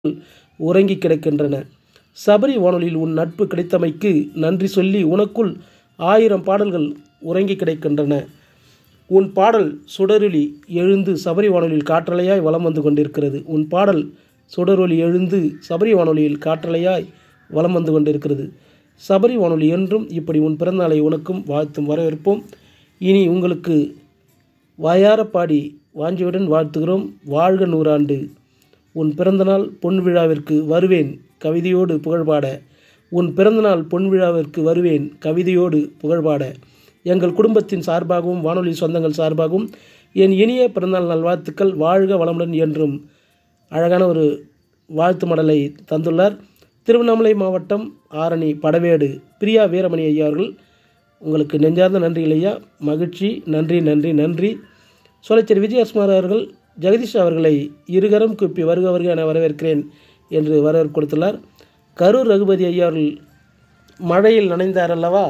உறங்கி கிடக்கின்றன சபரி வானொலியில் உன் நட்பு கிடைத்தமைக்கு நன்றி சொல்லி உனக்குள் ஆயிரம் பாடல்கள் உறங்கி கிடக்கின்றன உன் பாடல் சுடரொளி எழுந்து சபரி வானொலியில் காற்றலையாய் வலம் வந்து கொண்டிருக்கிறது உன் பாடல் சுடரொளி எழுந்து சபரி வானொலியில் காற்றலையாய் வலம் வந்து கொண்டிருக்கிறது சபரி வானொலி என்றும் இப்படி உன் பிறந்தநாளை உனக்கும் வாழ்த்தும் வரவேற்போம் இனி உங்களுக்கு வாயார பாடி வாஞ்சியுடன் வாழ்த்துகிறோம் வாழ்க நூறாண்டு உன் பிறந்தநாள் பொன் விழாவிற்கு வருவேன் கவிதையோடு புகழ்பாட உன் பிறந்தநாள் பொன் விழாவிற்கு வருவேன் கவிதையோடு புகழ்பாட எங்கள் குடும்பத்தின் சார்பாகவும் வானொலி சொந்தங்கள் சார்பாகவும் என் இனிய பிறந்தநாள் நல்வாழ்த்துக்கள் வாழ்க வளமுடன் என்றும் அழகான ஒரு வாழ்த்து மடலை தந்துள்ளார் திருவண்ணாமலை மாவட்டம் ஆரணி படவேடு பிரியா வீரமணி ஐயா அவர்கள் உங்களுக்கு நெஞ்சார்ந்த நன்றிகள் ஐயா மகிழ்ச்சி நன்றி நன்றி நன்றி சோலைச்சேரி விஜயகுமார் அவர்கள் ஜெகதீஷ் அவர்களை இருகரம் கூப்பி வருக வருக என வரவேற்கிறேன் என்று வரவேற்பு கொடுத்துள்ளார் கரூர் ரகுபதி ஐயா அவர்கள் மழையில் நனைந்தார் அல்லவா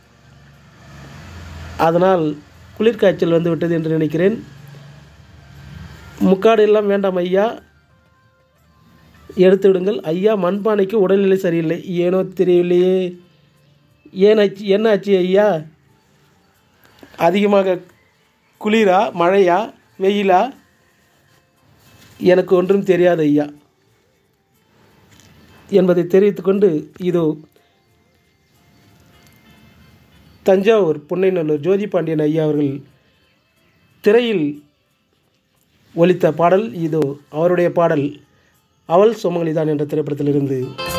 அதனால் குளிர்காய்ச்சல் வந்து விட்டது என்று நினைக்கிறேன் முக்காடு எல்லாம் வேண்டாம் ஐயா எடுத்து விடுங்கள் ஐயா மண்பானைக்கு உடல்நிலை சரியில்லை ஏனோ தெரியவில்லையே ஏன் ஆச்சு என்ன ஆச்சு ஐயா அதிகமாக குளிரா மழையா வெயிலா எனக்கு ஒன்றும் தெரியாது ஐயா என்பதை தெரிவித்துக்கொண்டு இதோ தஞ்சாவூர் புன்னைநல்லூர் ஜோதி பாண்டியன் ஐயா அவர்கள் திரையில் ஒலித்த பாடல் இதோ அவருடைய பாடல் அவள் சுமங்கலிதான் என்ற திரைப்படத்திலிருந்து